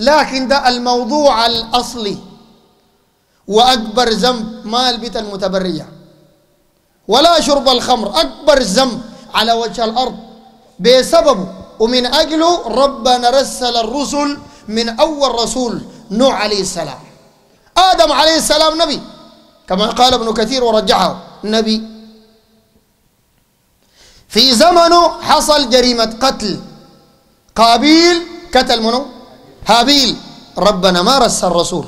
لكن ده الموضوع الأصلي وأكبر ذنب ما البيت المتبرية ولا شرب الخمر أكبر ذنب على وجه الأرض بسببه ومن أجله ربنا رسل الرسل من أول رسول نوح عليه السلام آدم عليه السلام نبي كما قال ابن كثير ورجحه نبي في زمنه حصل جريمة قتل قابيل قتل منه هابيل ربنا ما رسل الرسول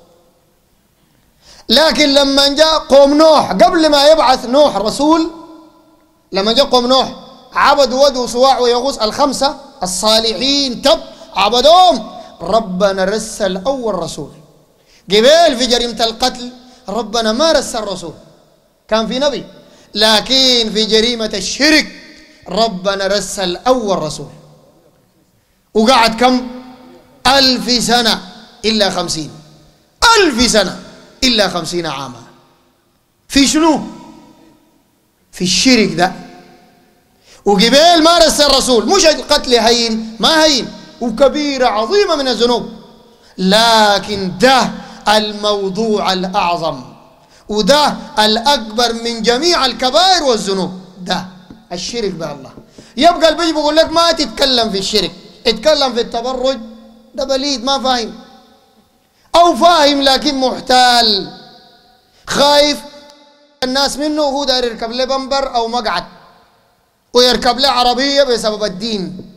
لكن لما جاء قوم نوح قبل ما يبعث نوح رسول لما جاء قوم نوح عبدوا ود وسواع ويغوص الخمسة الصالحين تب عبدوهم ربنا رسل أول رسول قبل في جريمة القتل ربنا ما رسل رسول كان في نبي لكن في جريمة الشرك ربنا رسل أول رسول وقعد كم ألف سنة إلا خمسين ألف سنة إلا خمسين عاما في شنو في الشرك ده وقبيل ما رسل الرسول مش القتل هين ما هين وكبيرة عظيمة من الذنوب لكن ده الموضوع الأعظم وده الأكبر من جميع الكبائر والذنوب ده الشرك بالله يبقى البيج بيقول لك ما تتكلم في الشرك اتكلم في التبرج ده بليد ما فاهم أو فاهم لكن محتال خايف الناس منه وهو داير يركب له بمبر أو مقعد ويركب له عربية بسبب الدين